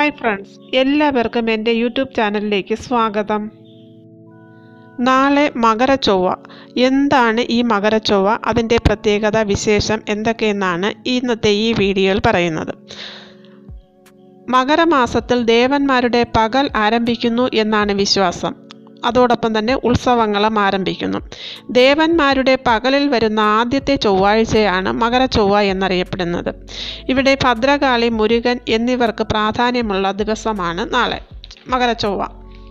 hi friends എല്ലാവർക്കും എൻ്റെ YouTube ചാനലിലേക്ക് സ്വാഗതം നാളെ മകരച്ചൊവ്വ എന്താണ് ഈ മകരച്ചൊവ്വ അതിൻ്റെ പ്രത്യേകത വിശേഷം എന്തൊക്കെയെന്നാണ് ഇന്നത്തെ ഈ വീഡിയോയിൽ പറയുന്നത് മകരമാസത്തിൽ ദേവന്മാരുടെ പകൽ ആരംഭിക്കുന്നു എന്നാണ് വിശ്വാസം അതോടൊപ്പം തന്നെ ഉത്സവങ്ങളും ആരംഭിക്കുന്നു ദേവന്മാരുടെ പകലിൽ വരുന്ന ആദ്യത്തെ ചൊവ്വാഴ്ചയാണ് മകരച്ചൊവ്വ എന്നറിയപ്പെടുന്നത് ഇവിടെ ഭദ്രകാളി മുരുകൻ എന്നിവർക്ക് പ്രാധാന്യമുള്ള ദിവസമാണ് നാളെ മകരച്ചൊവ്വ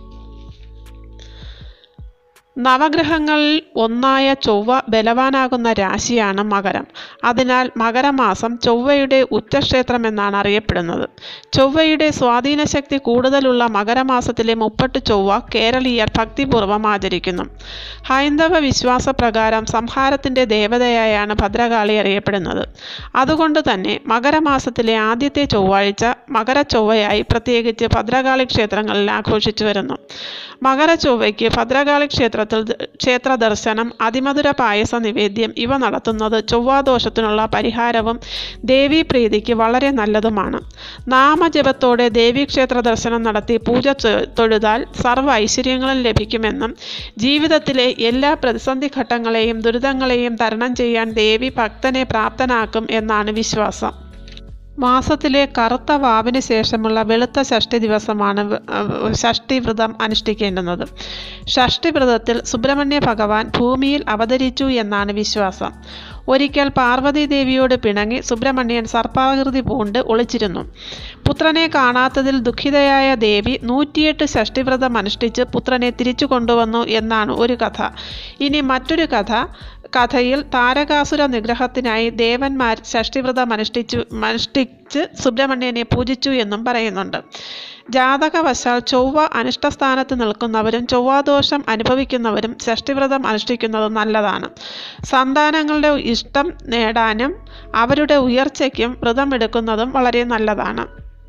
നവഗ്രഹങ്ങളിൽ ഒന്നായ ചൊവ്വ ബലവാനാകുന്ന രാശിയാണ് മകരം അതിനാൽ മകരമാസം ചൊവ്വയുടെ ഉച്ചക്ഷേത്രം എന്നാണ് അറിയപ്പെടുന്നത് ചൊവ്വയുടെ സ്വാധീനശക്തി കൂടുതലുള്ള മകരമാസത്തിലെ മുപ്പട്ട് ചൊവ്വ കേരളീയർ ഭക്തിപൂർവ്വം ആചരിക്കുന്നു ഹൈന്ദവ വിശ്വാസപ്രകാരം സംഹാരത്തിൻ്റെ ദേവതയായാണ് ഭദ്രകാളി അറിയപ്പെടുന്നത് അതുകൊണ്ട് തന്നെ മകരമാസത്തിലെ ആദ്യത്തെ ചൊവ്വാഴ്ച മകരച്ചൊവ്വയായി പ്രത്യേകിച്ച് ഭദ്രകാളി ക്ഷേത്രങ്ങളിൽ ആഘോഷിച്ചു വരുന്നു മകരച്ചൊവ്വയ്ക്ക് ഭദ്രകാളി ക്ഷേത്രത്തിൽ ക്ഷേത്ര ദർശനം അതിമധുര പായസ നിവേദ്യം ഇവ നടത്തുന്നത് ചൊവ്വാദോഷത്തിനുള്ള പരിഹാരവും ദേവീപ്രീതിക്ക് വളരെ നല്ലതുമാണ് നാമജപത്തോടെ ദേവീക്ഷേത്ര ദർശനം നടത്തി പൂജ തൊഴുതാൽ സർവ്വ ഐശ്വര്യങ്ങളും ലഭിക്കുമെന്നും ജീവിതത്തിലെ എല്ലാ പ്രതിസന്ധി ഘട്ടങ്ങളെയും ദുരിതങ്ങളെയും തരണം ചെയ്യാൻ ദേവി ഭക്തനെ പ്രാപ്തനാക്കും എന്നാണ് വിശ്വാസം മാസത്തിലെ കറുത്ത വാവിന് ശേഷമുള്ള വെളുത്ത ഷഷ്ടി ദിവസമാണ് ഷഷ്ടി വ്രതം അനുഷ്ഠിക്കേണ്ടുന്നത് ഷഷ്ടി വ്രതത്തിൽ സുബ്രഹ്മണ്യ ഭഗവാൻ ഭൂമിയിൽ അവതരിച്ചു എന്നാണ് വിശ്വാസം ഒരിക്കൽ പാർവതി ദേവിയോട് പിണങ്ങി സുബ്രഹ്മണ്യൻ സർപ്പാകൃതി പൂണ്ട് ഒളിച്ചിരുന്നു പുത്രനെ കാണാത്തതിൽ ദുഃഖിതയായ ദേവി നൂറ്റിയെട്ട് ഷഷ്ടിവ്രതം അനുഷ്ഠിച്ച് പുത്രനെ തിരിച്ചു കൊണ്ടുവന്നു എന്നാണ് ഒരു കഥ ഇനി മറ്റൊരു കഥ കഥയിൽ താരകാസുര നിഗ്രഹത്തിനായി ദേവന്മാർ ഷഷ്ടിവ്രതം അനുഷ്ഠിച്ചു അനുഷ്ഠിച്ച് സുബ്രഹ്മണ്യനെ പൂജിച്ചു എന്നും പറയുന്നുണ്ട് ജാതകവശാൽ ചൊവ്വ അനിഷ്ടസ്ഥാനത്ത് നിൽക്കുന്നവരും ചൊവ്വാദോഷം അനുഭവിക്കുന്നവരും ഷഷ്ടിവ്രതം അനുഷ്ഠിക്കുന്നത് നല്ലതാണ് സന്താനങ്ങളുടെ ഇഷ്ടം നേടാനും അവരുടെ ഉയർച്ചയ്ക്കും വ്രതം എടുക്കുന്നതും വളരെ നല്ലതാണ്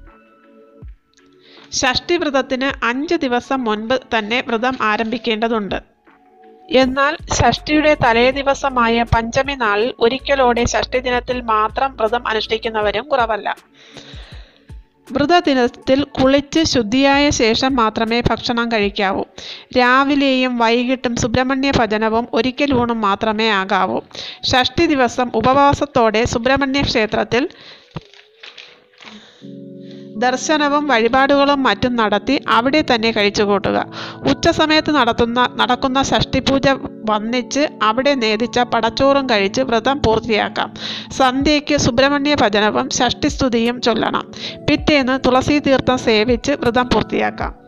ഷഷ്ടിവ്രതത്തിന് അഞ്ച് ദിവസം മുൻപ് തന്നെ വ്രതം ആരംഭിക്കേണ്ടതുണ്ട് എന്നാൽ ഷഷ്ടിയുടെ തലേ ദിവസമായ പഞ്ചമി നാളിൽ ഒരിക്കലോടെ ഷഷ്ടി ദിനത്തിൽ മാത്രം വ്രതം അനുഷ്ഠിക്കുന്നവരും കുറവല്ല വ്രതദിനത്തിൽ കുളിച്ച് ശുദ്ധിയായ ശേഷം മാത്രമേ ഭക്ഷണം കഴിക്കാവൂ രാവിലെയും വൈകിട്ടും സുബ്രഹ്മണ്യ ഭജനവും ഒരിക്കലൂണും മാത്രമേ ആകാവൂ ഷഷ്ടി ദിവസം ഉപവാസത്തോടെ സുബ്രഹ്മണ്യ ക്ഷേത്രത്തിൽ ദർശനവും വഴിപാടുകളും മറ്റും നടത്തി അവിടെ തന്നെ കഴിച്ചുകൂട്ടുക ഉച്ചസമയത്ത് നടത്തുന്ന നടക്കുന്ന ഷഷ്ടിപൂജ വന്നിച്ച് അവിടെ നേദിച്ച പടച്ചോറും കഴിച്ച് വ്രതം പൂർത്തിയാക്കാം സന്ധ്യയ്ക്ക് സുബ്രഹ്മണ്യ ഭജനവും ഷഷ്ടിസ്തുതിയും ചൊല്ലണം പിറ്റേന്ന് തുളസി തീർത്ഥം സേവിച്ച് വ്രതം പൂർത്തിയാക്കാം